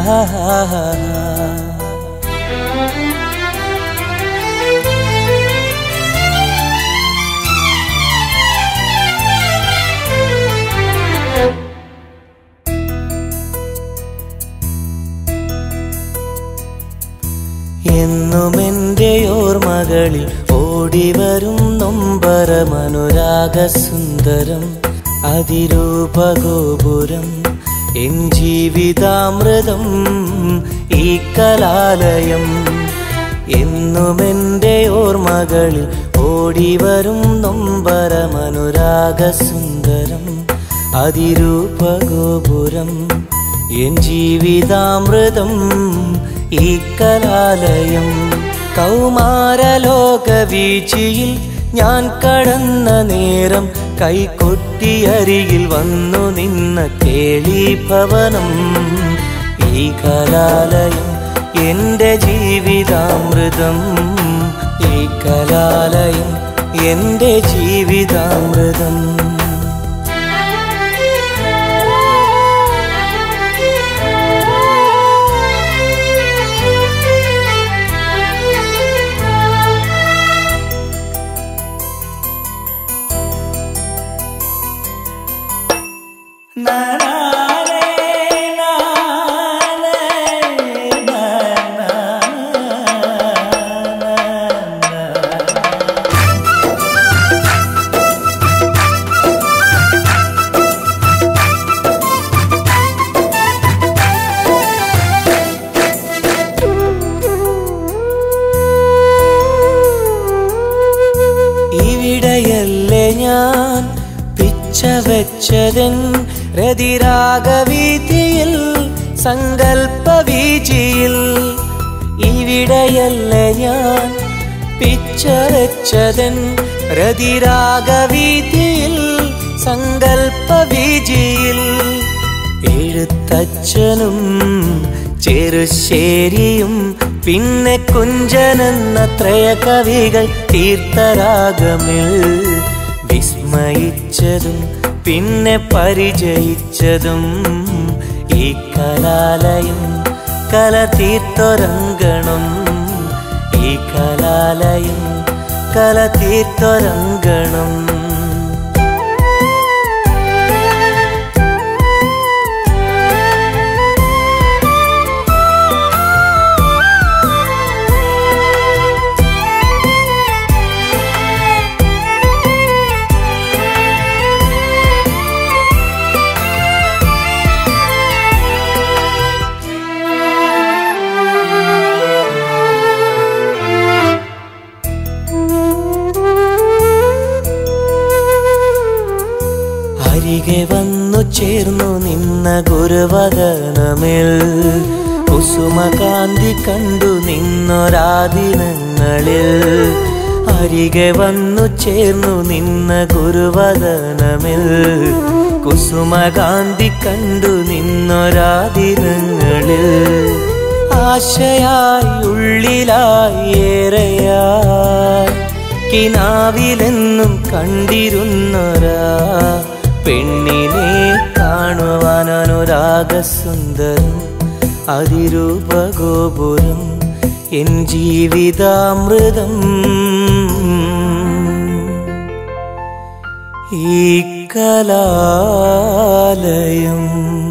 എന്നും എൻ്റെ ഓർമ്മകളിൽ ഓടിവരും നൊമ്പരമനുരാഗ സുന്ദരം അതിരൂപഗോപുരം എൻ ജീവിതാമൃതം ഈ കലാലയം എന്നും എൻ്റെ ഓർമ്മകളിൽ ഓടിവരും നൊമ്പരമനുരാഗ സുന്ദരം അതിരൂപഗോപുരം എൻ ജീവിതാമൃതം ഈ കലാലയം കൗമാരലോക വീഴ്ചയിൽ ഞാൻ കടന്ന നേരം കൈകൊട്ടിയരികിൽ വന്നു നിന്ന കേളീഭവനം ഈ കലാലയം എൻ്റെ ജീവിതാമൃതം ഈ കലാലയം എൻ്റെ ജീവിതാമൃതം ഇവിടെയല്ലേ ഞാൻ പിച്ച വെച്ചതൻ രതിരാഗവീതിയിൽ സങ്കൽപ്പ വീചിയിൽ ഇവിടെയല്ലേ ഞാൻ പിച്ച വെച്ചതൻ രതിരാഗവീതിയിൽ സങ്കൽപ്പ വീചിയിൽ എഴുത്തച്ഛനും ചെറുശ്ശേരിയും പിന്നെ കുഞ്ചനെന്ന ത്രയ കവികൾ തീർത്ഥരാഗമിൽ വിസ്മയിച്ചതും പിന്നെ പരിചയിച്ചതും ഈ കലാലയം കല തീർത്തൊരങ്കണം ഈ കലാലയം കല തീർത്തൊരങ്കണം അരികെ വന്നു ചേർന്നു നിന്ന ഗുരുവദനമിൽ കുസുമകാന്തി കണ്ടു നിന്നൊരാദിനങ്ങളിൽ അരികെ വന്നു ചേർന്നു നിന്ന ഗുരുവദനമിൽ കുസുമകാന്തി കണ്ടു നിന്നൊരാദിനങ്ങളിൽ ആശയായി ഉള്ളിലായി ഏറെയായി കിനാവിലെന്നും കണ്ടിരുന്നൊരാ പെണ്ണിനെ കാണുവാൻ അനുരാഗസുന്ദരം അതിരൂപഗോപുരം എൻ ജീവിതാമൃതം ഈ കലാലയം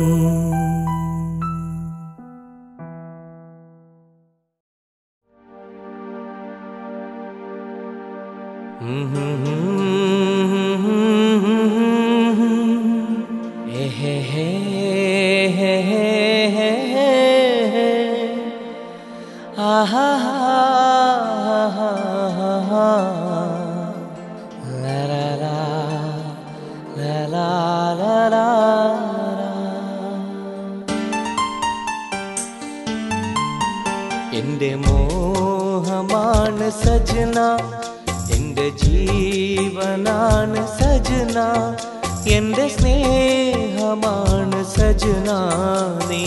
എന്റെ മോഹമാണ് സജന എന്റെ ജീവനാണ് സജന എന്റെ സ്നേഹമാണ് സജന നീ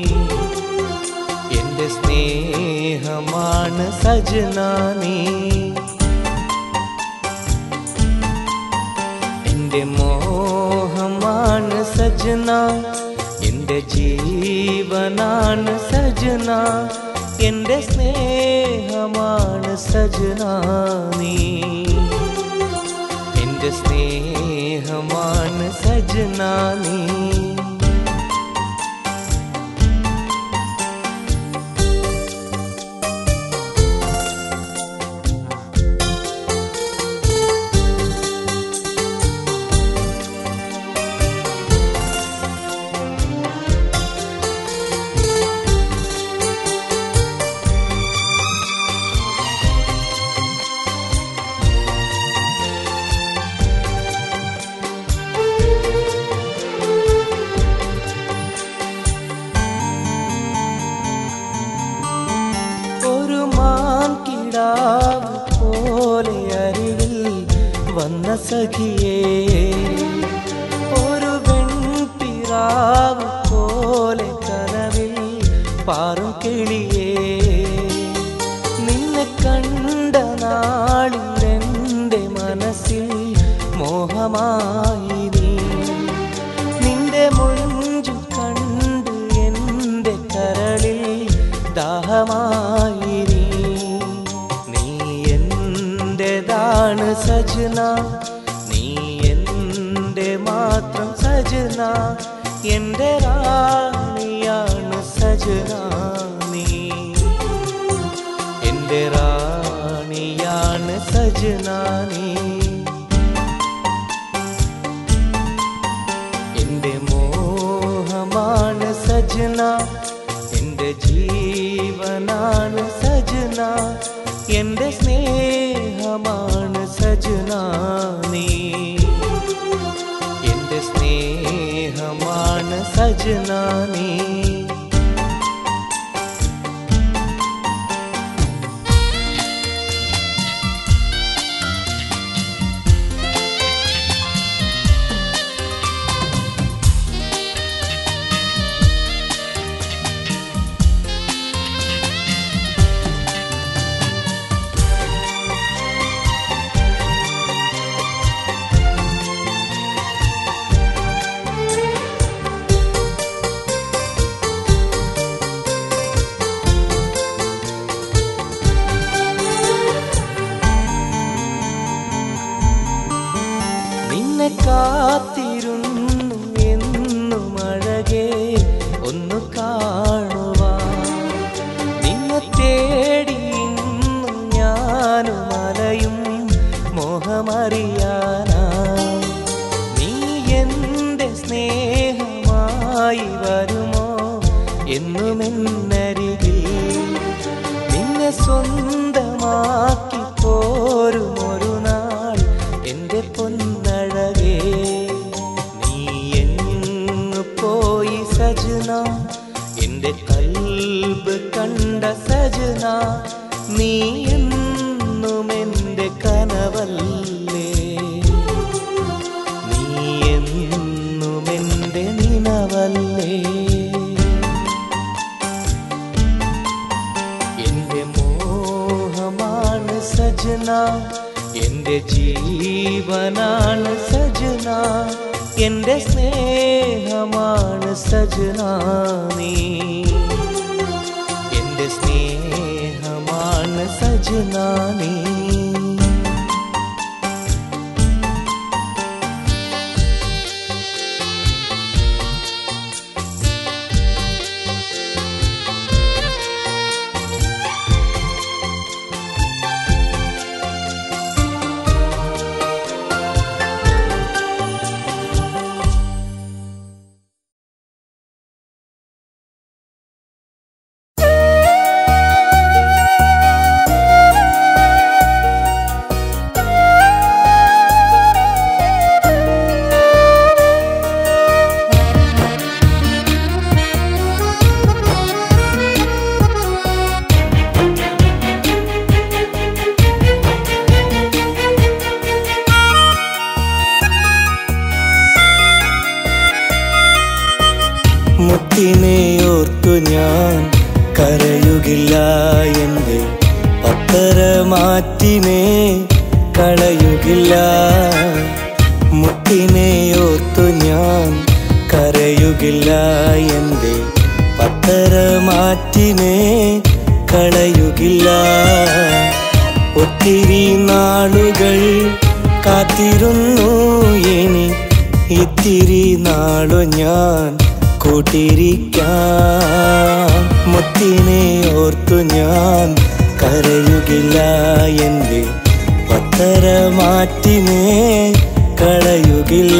എന്റെ സ്നേഹമാണ് സജന നീ എന്റെ മോഹമാണ് സജന എന്റെ ജീവ ജീവനാണ് സജന എൻ്റെ സ്നേഹമാണ് സജന നീ എൻ്റെ സ്നേഹമാണ് സജന നീ ഒരു മാൻകിടാവ് പോലെ അരികിൽ വന്ന സഖിയേ ഒരു വെൺപിറാവ് പോലെ കനവിൽ പാറും കിളിയേ നിന്നെ കണ്ട നാളിൽ എൻ്റെ മനസ്സിൽ മോഹമായി നീ നിന്റെ മൊഞ്ചു കണ്ട് എൻ്റെ കരളിൽ ദാഹമായി നീ നീ എൻ്റെതാണ് സജന നീ എൻ്റെ മാത്രം സജന എൻ്റെ റാണിയാണ് സജന നീ എൻ്റെ റാണിയാണ് സജന നീ എന്റെ മോഹമാണ് സജന എന്റെ ജീവനാണ് സജന എന്റെ സ്നേഹമാണ് സജന നീ എന്റെ സ്നേഹമാണ് സജന നീ നിന്നെ കാത്തിരുന്നു എന്നും അഴകേ ഒന്ന് കാണുവാൻ നിന്നെ തേടി ഇന്നും ഞാനും അലയും മോഹമറിയാനാ നീ എൻ്റെ സ്നേഹമായി വരുമോ എന്നും എന്നരികിൽ നിന്നെ സ്വന്തമാക്കി പോരും ഒരു നാൾ എൻ്റെ പൊന്നഴകേ നീ എങ്ങു പോയി സജന എൻ്റെ കൽബ് കണ്ട സജന നീ എന്നും എൻ്റെ കനവല്ലേ നീ എന്നും എൻ്റെ നിനവല്ലേ എന്റെ മോഹമാണ് സജന എന്റെ ജീവനാണ് സജന എന്റെ സ്നേഹമാണ് സജന നീ എന്റെ സ്നേഹമാണ് സജന നീ മുത്തിനെ ഓർത്തു ഞാൻ കരയുകില്ല എൻ്റെ പത്തര മാറ്റിനെ കളയുകില്ല മുത്തിനെ ഓർത്തു ഞാൻ കരയുകില്ല എൻ്റെ പത്തര പത്തരമാറ്റിനെ കളയുകില്ല ഒത്തിരി നാളുകൾ കാത്തിരുന്നു ഇനി ഇത്തിരി നാളു ഞാൻ കൂട്ടിരിക്കാം മുത്തിനെ ഓർത്തു ഞാൻ കരയുകില്ല എൻ്റെ പത്തരമാറ്റിനെ കളയുകില്ല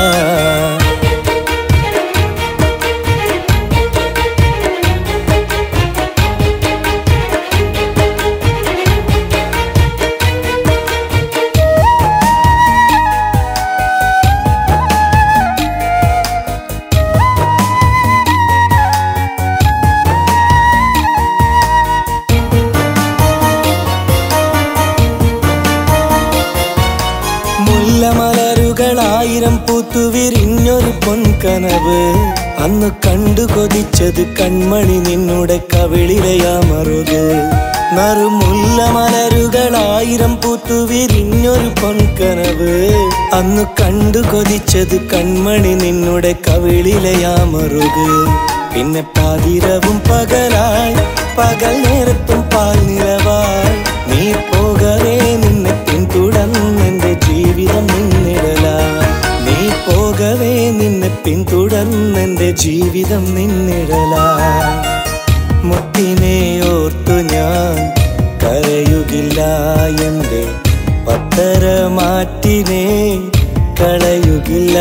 മുല്ലമലരുകളായിരം പൂത്തുവിരിഞ്ഞൊരു പൊൻകനവ് അന്ന് കണ്ടു കൊതിച്ചത് കൺമണി നിന്നുടെ കവിളിലയാമറുത് നറുമുല്ലമലരുകളായിരം പൂത്തുവിരിഞ്ഞൊരു പൊൻകനവ് അന്ന് കണ്ടു കൊതിച്ചത് കൺമണി നിന്നുടെ കവിളിലയാമറുത് പിന്നെ പാതിരവും പകലായി പകൽ നേരത്തും പാൽ നിലവായി നീ പോകവേ നിന്നെ പിന്തുടർന്നെന്റെ ജീവിതം നിന്നിടലായി നീ പോകവേ നിന്നെ പിന്തുടർന്നെന്റെ ജീവിതം നിന്നിടലായി മുത്തിനെ ഓർത്തു ഞാൻ കരയുകില്ല എൻ്റെ പത്തരമാറ്റിനെ കളയുകില്ല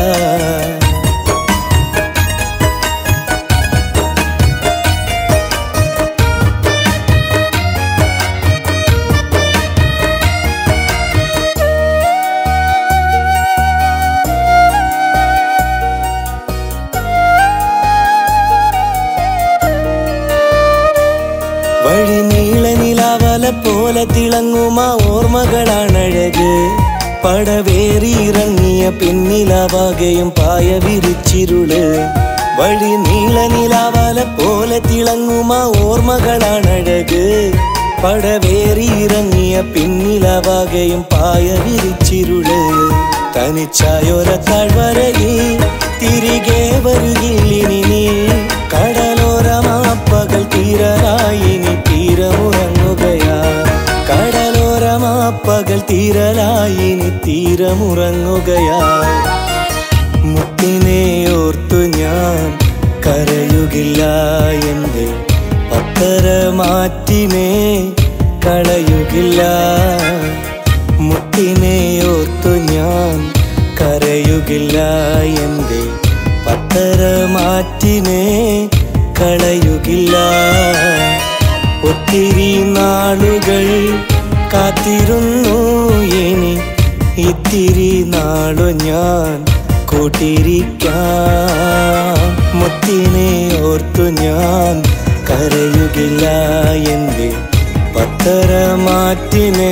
വഴി നീള നിലാവല പോലെ തിളങ്ങുമാ ഓർമ്മകളാണഴക് പടവേറിയിറങ്ങിയ പിന്നിലാവാകയും പായ വിരിച്ചിരുള് വഴി നീള നിലാവല പോലെ തിളങ്ങുമാ ഓർമ്മകളാണഴക് പടവേറിയിറങ്ങിയ പിന്നിലാവാകയും പായ വിരിച്ചിരുള് തനിച്ചായൊര താഴ്വരയിൽ തിരികെ വരുകില്ലിനി നീ കടലോരമാപ്പകൽ തീരലായി നീ തീരമുറങ്ങുകയാ കടലോരമാപ്പകൽ തീരലായി നീ തീരമുറങ്ങുകയാ മുത്തിനെ ഓർത്തു ഞാൻ കരയുകില്ല എൻ്റെ പത്തരമാറ്റിനെ കളയുകില്ല മുത്തിനെ ഓർത്തു ഞാൻ കരയുകില്ല എൻ്റെ പത്തരമാറ്റിനെ കളയുകില്ല ഒത്തിരി നാളുകൾ കാത്തിരുന്നു ഇനി ഇത്തിരി നാളു ഞാൻ കൂട്ടിരിക്കാം മുത്തിനെ ഓർത്തു ഞാൻ കരയുകില്ല എൻ്റെ പത്തരമാറ്റിനെ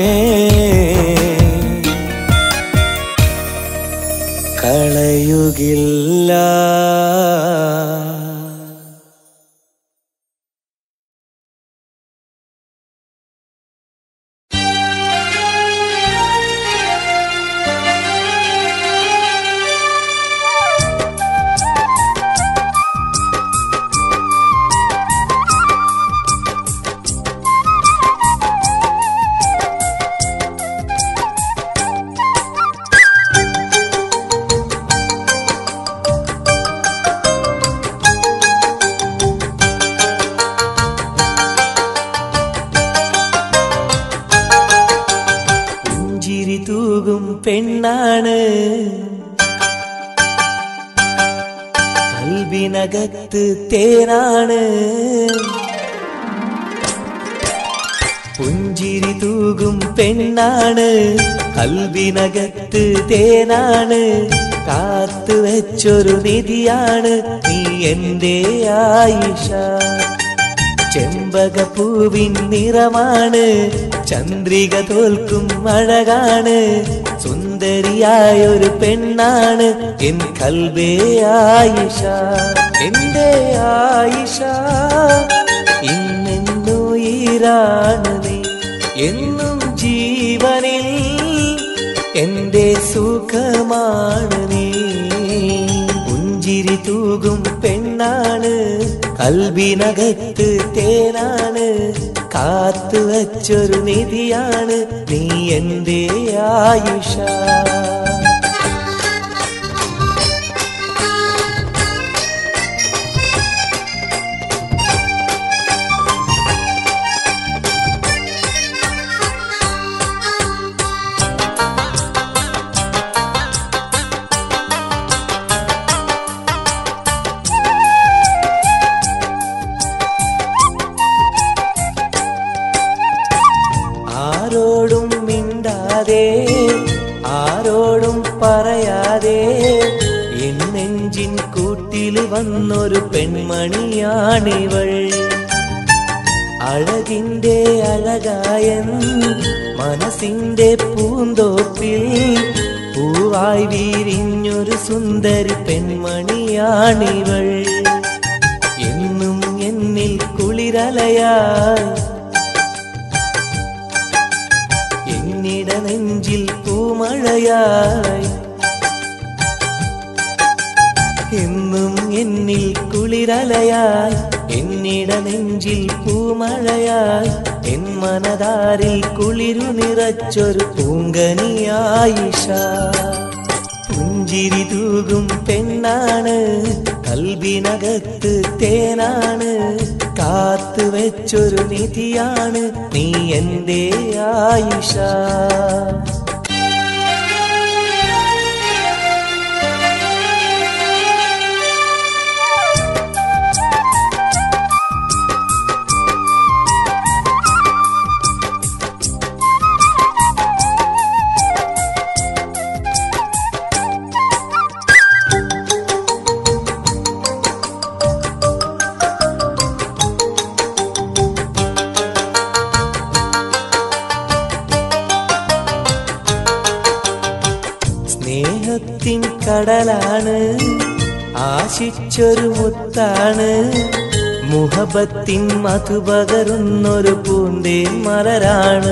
കളയുകില്ല പുഞ്ചിരി തൂകും പെണ്ണാണ് കൽവിനകത്ത് തേനാണ് പുഞ്ചിരി തൂകും പെണ്ണാണ് കൽവിനകത്ത് തേനാണ് കാത്തു വെച്ചൊരു നിധിയാണ് നീ എന്റെ ആയിഷ ചെമ്പകപ്പൂവിൻ നിറമാണ് ചന്ദ്രിക തോൽക്കും അഴകാണ് സുന്ദരിയായൊരു പെണ്ണാണ് എൻ കൽബേ ആയിഷ എന്റെ ആയിഷ ഇന്നെന്നുയിരാണ് നീ എന്നും ജീവനിൽ എന്റെ സുഖമാണ് നീ പുഞ്ചിരി തൂകും പെണ്ണ പെണ്ണാണ് കൽബിനകത്ത് തേനാണ് കാത്തു വച്ചൊരു നിധിയാണ് നീ എന്റെ ആയുഷ ആരോടും മിണ്ടാതെ ആരോടും പറയാതെ എൻ നെഞ്ചിൻ കൂട്ടിൽ വന്നൊരു പെൺമണിയാണിവൾ അഴകിന്റെ അഴകായൻ മനസ്സിന്റെ പൂന്തോപ്പിൽ പൂവായി വീരിഞ്ഞൊരു സുന്ദരി പെൺമണിയാണിവൾ എന്നും എന്നിൽ കുളിരലയായി എന്നിട നെഞ്ചിൽ പൂമഴയായി എന്നും എന്നിൽ കുളിരലയായി എന്നിട നെഞ്ചിൽ പൂമഴയായി എൻ മനതാരിൽ കുളിരു നിറച്ചൊരു പൂങ്കനിയായിഷ പുഞ്ചിരി തൂകും പെണ്ണാണ് കൽബിനകത്ത് തേനാണ് കാത്തു വെച്ചൊരു നിധിയാണ് നീ എന്റെ ആയിഷ സ്നേഹത്തിൻ കടലാണ് ആശിച്ചൊരു മുത്താണ് മുഹബത്തിൻ മധുപകരുന്നൊരു പൂന്തേ മലരാണ്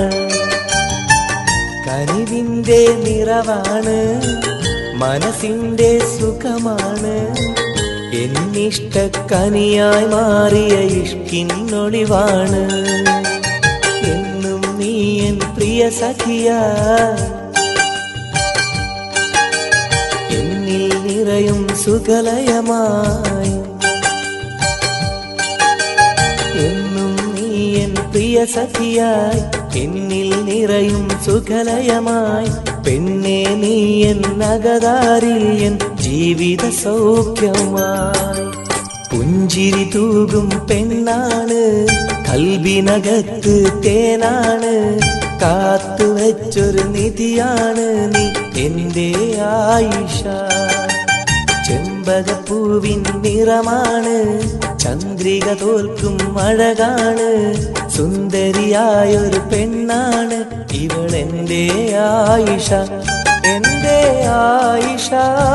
കനിവിന്റെ നിറവാണ് മനസ്സിന്റെ സുഖമാണ് എന്നിഷ്ട കനിയായി മാറിയ ഇഷ്കിന്നൊളിവാണ് എന്നും നീ എൻ പ്രിയ സഖിയായി എന്നിൽ നിറയും സുഖലയമായി എന്നും നീ എൻ പ്രിയ സഖിയായി എന്നിൽ നിറയും സുഖലയമായി പെണ്ണെ നീ എൻ നഗതാരിൽ എൻ ജീവിത സൗഖ്യമായി പുഞ്ചിരി തൂകും പെണ്ണാണ് കൽബിനകത്ത് തേനാണ് കാത്തു വെച്ചൊരു നിധിയാണ് നീ എന്റെ ആയിഷ ചെമ്പകപ്പൂവിൻ നിറമാണ് ചന്ദ്രിക തോൽക്കും അഴകാണ് സുന്ദരിയായൊരു പെണ്ണാണ് ഇവൾ എന്റെ ആയിഷ എന്റെ ആയിഷ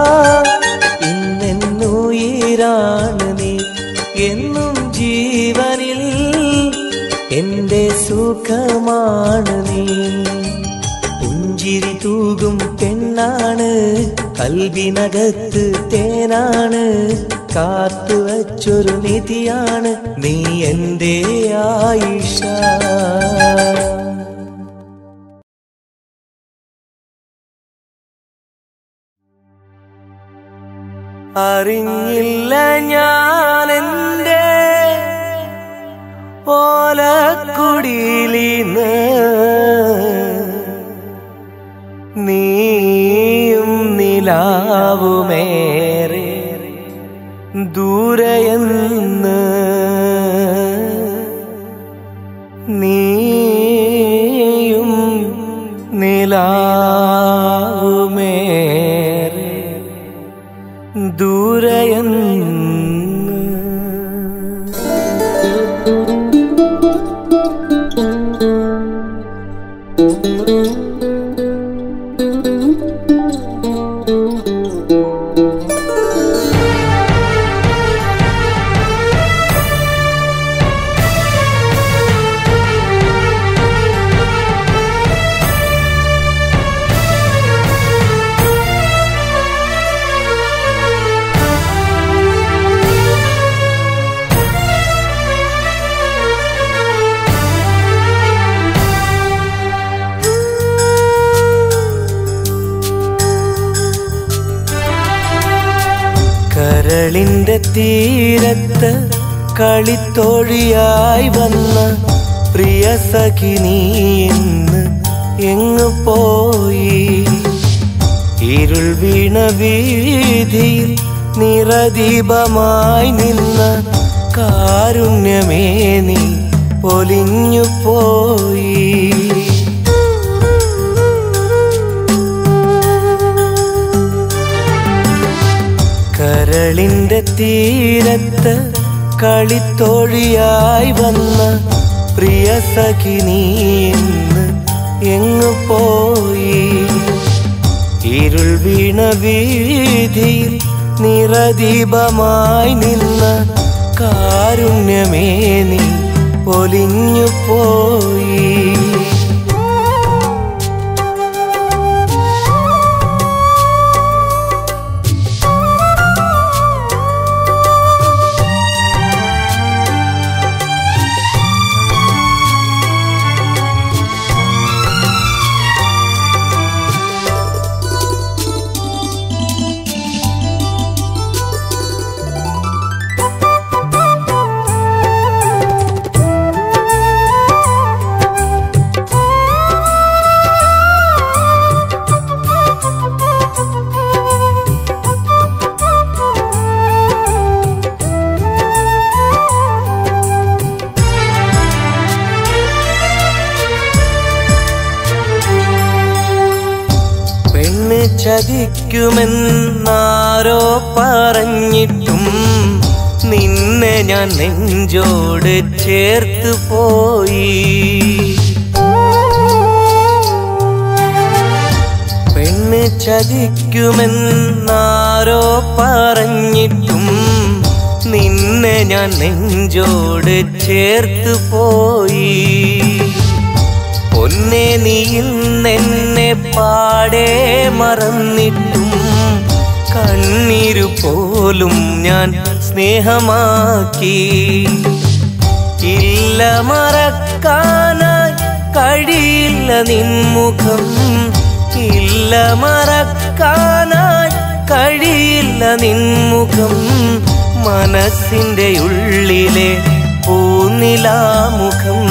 ഇന്നെന്നുയിരാണ് നീ എന്നും ജീവനിൽ എന്റെ സുഖമാണ് നീ പുഞ്ചിരി തൂകും പെണ്ണാണ് കൽവിനകത്ത് തേനാണ് കാത്തു വച്ചൊരു നിധിയാണ് നീ എന്റെ ആയിഷ അറിഞ്ഞില്ല ഞാൻ എൻ്റെ ഓലക്കുടിയിലിന്ന് നീയും നിലാവുമേറെ ദൂരയെന്ന് നീയും നിലാവുമേറെ ദൂരയെന്ന് കരളിന്റെ തീരത്ത് കളിത്തോഴിയായി വന്ന പ്രിയ സഖിനി എന്ന് എങ്ങു പോയി ഇരുൾ വീണ വീതിയിൽ നിറദീപമായി നിന്ന കാരുണ്യമേ നീ പൊലിഞ്ഞു പോയി കരളിന്റെ തീരത്ത് കളിത്തോഴിയായി വന്ന പ്രിയ സഖിനി എന്ന് എങ്ങു പോയി ഇരുൾ വീണ വീതിയിൽ നിറദീപമായി നിന്ന കാരുണ്യമേ നീ പൊലിഞ്ഞു പോയി പെണ്ണ് ചതിക്കുമെന്നാരോ പറഞ്ഞിട്ടും നിന്നെ ഞാൻ നെഞ്ചോട് ചേർത്ത് പോയി പെണ്ണ് ചതിക്കുമെന്നാരോ പറഞ്ഞിട്ടും നിന്നെ ഞാൻ നെഞ്ചോട് ചേർത്ത് പോയി പൊന്നെ നീ ഇന്നെന്നെ പാടെ മറന്നിട്ടും കണ്ണീരു പോലും ഞാൻ സ്നേഹമാക്കി ഇല്ല മറക്കാനായി കഴിയില്ല നിൻമുഖം ഇല്ല മറക്കാനായി കഴിയില്ല നിൻമുഖം മനസ്സിന്റെ ഉള്ളിലെ പൂനിലാമുഖം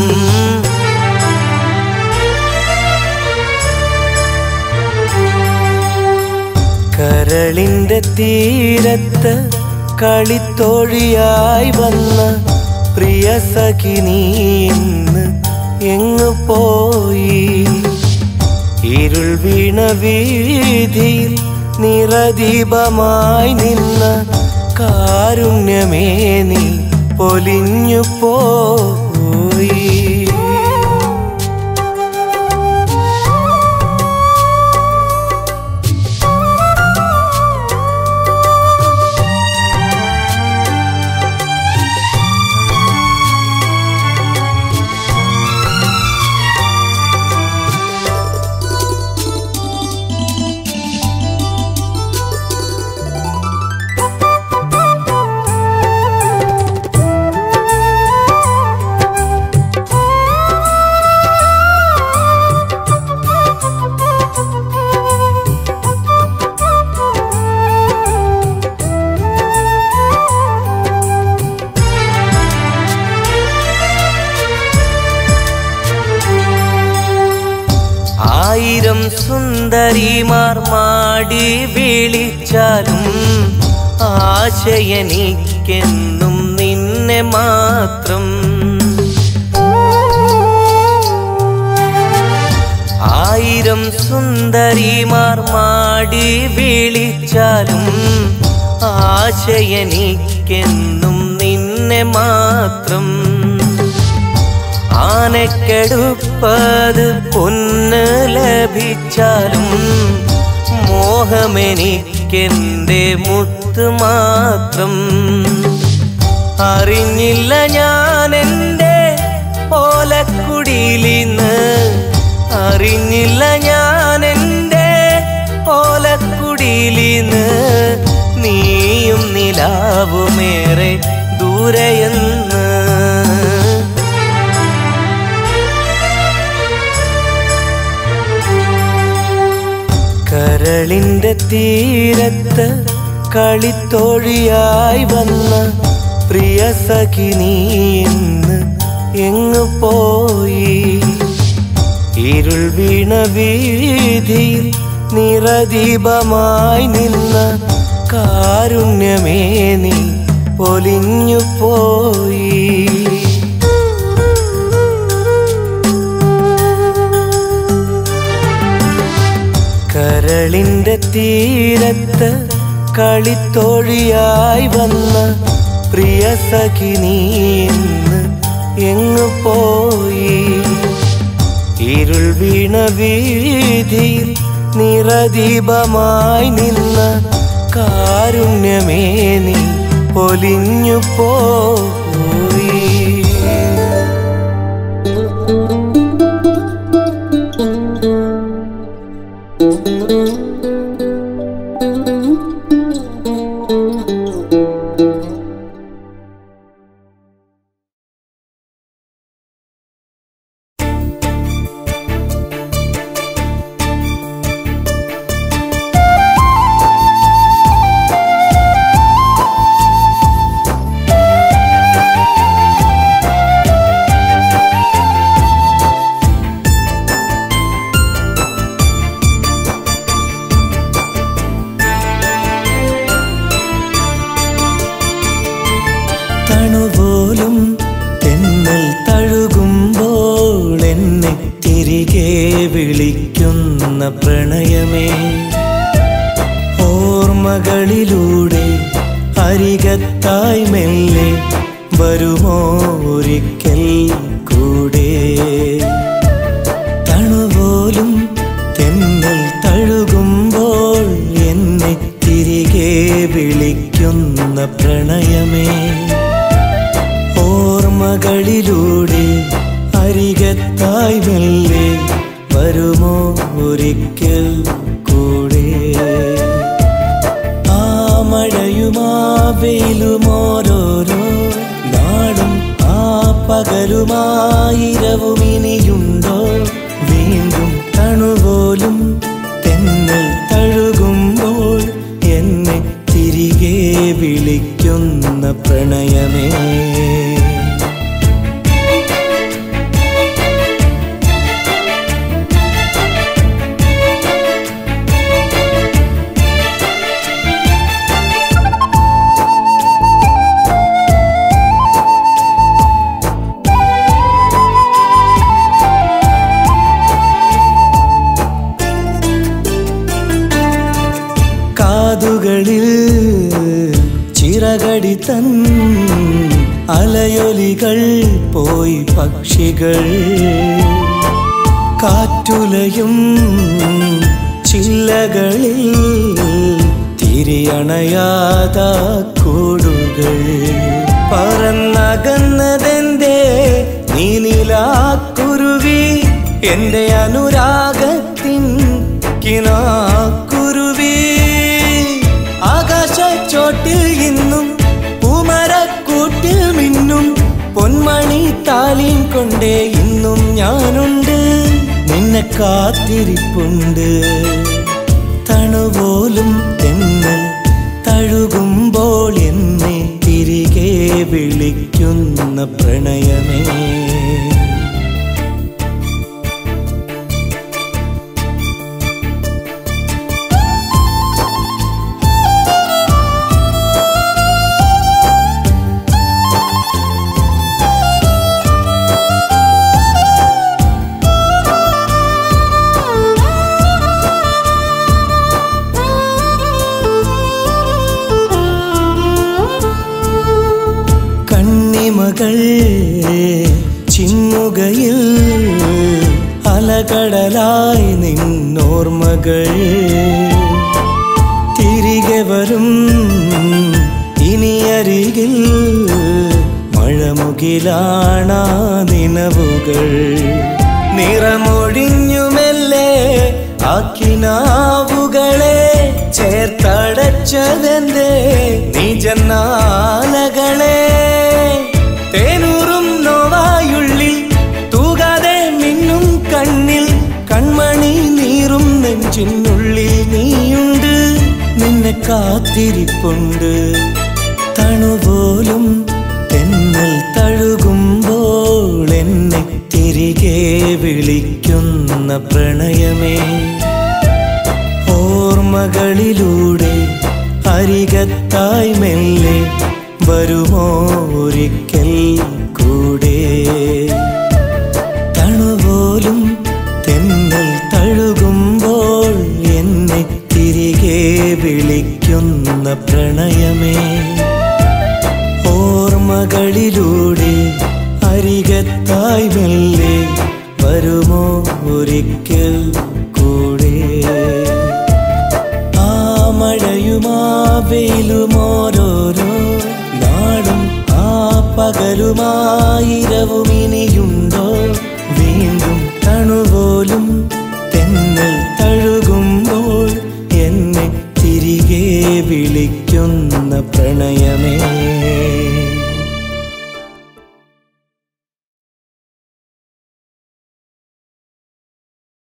കരളിന്റെ തീരത്ത് കളിത്തോഴിയായി വന്ന പ്രിയ സഖിനി എന്ന് എങ്ങു പോയി ഇരുൾ വീണ വീതിയിൽ നിറദീപമായി നിന്ന കാരുണ്യമേ നീ പൊലിഞ്ഞു പോയി ആയിരം സുന്ദരിമാർ മാടി വിളിച്ചാലും ആശയനിക്കെന്നും നിന്നെ മാത്രം ആയിരം സുന്ദരിമാർ മാടി വിളിച്ചാലും ആശയനിക്കെന്നും നിന്നെ മാത്രം ആനക്കെടുപ്പത് പൊന്ന് ലഭിച്ചാലും മോഹമെനിക്കെന്റെ മുത്ത് മാത്രം അറിഞ്ഞില്ല ഞാൻ എൻ്റെ ഓലക്കുടിയിലിന്ന് അറിഞ്ഞില്ല ഞാൻ എൻ്റെ ഓലക്കുടിയിലിന്ന് നീയും നിലാവുമേറെ ദൂരെയെന്ന് കരളിന്റെ തീരത്ത് കളിത്തോഴിയായി വന്ന പ്രിയ സഖി നീ ഇന്ന് എങ്ങു പോയി ഇരുൾ വീണ വീതിയിൽ നിറദീപമായി നിന്ന കാരുണ്യമേ നീ പൊലിഞ്ഞു പോയി കരളിന്റെ തീരത്ത് കളിത്തോഴിയായി വന്ന പ്രിയ സഖി നീ ഇന്ന് എങ്ങു പോയി ഇരുൾ വീണ വീതിയിൽ നിറദീപമായി നിന്ന കാരുണ്യമേ നീ പൊലിഞ്ഞു പോയി തണുപോലും തെന്നൽ തഴുകുമ്പോൾ എന്നെ തിരികെ വിളിക്കുന്ന പ്രണയമേ ഓർമ്മകളിലൂടെ അരികത്തായി മെല്ലെ വരുമോ ഒരിക്കൽ കൂടെ തണുപോലും തെന്നൽ തഴുകുമ്പോൾ എന്നെ തിരികെ വിളിക്കുന്ന പ്രണയമേ ഓർമ്മകളിലൂടെ അരികത്തായി മെല്ലെ വരുമോ ഒരിക്കൽ കൂടെ ആ മഴയുമാ വെയിലുമോരോരോ നാടും ആ പകലുമായിരവും ഇനിയുണ്ടോ വീണ്ടും തണുപോലും തെന്നൽ തഴുകുമ്പോൾ എന്നെ തിരികെ വിളിക്കുന്ന പ്രണയമേ കാതുകളിൽ ചിറകടി തൻ അലയൊലികൾ പോയി പക്ഷികൾ കാറ്റുലയും ചില്ലകളിൽ തിരിയണയാത കൂടുകൾ പറന്നകന്നതെന്തേ നീ നിലാക്കുരുവി എന്റെ അനുരാഗത്തിൻ കിനാക്കുരുവി ആകാശച്ചോട്ടിൽ ഇന്നും പൂമരക്കൂട്ടിൽ മിന്നും പൊന്മണി താലിയും കൊണ്ടേ ഇന്നും ഞാനുണ്ട് നിന്നെ കാത്തിരിപ്പുണ്ട് തണുപോലും തെന്നൽ തഴുകുമ്പോൾ എന്നെ തിരികെ വിളിക്കുന്ന പ്രണയമേ കണ്ണിമകൾ ചിമ്മുകയിൽ അലകടലായി നിന്നോർമ്മകൾ തിരികെ വരും ഇനിയരികിൽ മഴമുകിലാണാ നിനവുകൾ നിറമൊഴിഞ്ഞുമെല്ലേ ആക്കിനാവുകളെ ചേർത്തടച്ചതെന്തേ നിജന്നാലകളെ തേനൂറും നോവായുള്ളിൽ തൂകാതെ മിന്നും കണ്ണിൽ കൺമണി നീറും നെഞ്ചിനുള്ളിൽ നീയുണ്ട് നിന്നെ എന്നെ കാത്തിരിപ്പുണ്ട് തണുപോലും തെന്നൽ തഴുകുമ്പോൾ എന്നെ തിരികെ വിളിക്കുന്ന പ്രണയമേ ഓർമ്മകളിലൂടെ അരികത്തായി മെല്ലെ വരുമോ ഒരിക്കൽ കൂടെ തണുപോലും തെന്നൽ തഴുകുമ്പോൾ എന്നെ തിരികെ വിളിക്കുന്ന പ്രണയമേ ഓർമ്മകളിലൂടെ അരികത്തായി മെല്ലെ വരുമോ ഒരിക്കൽ കൂടെ ആ മഴയുമാ വെയിലുമോരോരോ നാടും ആ പകലുമായിരവും ഇനിയുണ്ടോ വീണ്ടും തണുപോലും തെന്നൽ തഴുകുമ്പോൾ എന്നെ തിരികെ വിളിക്കുന്ന പ്രണയമേ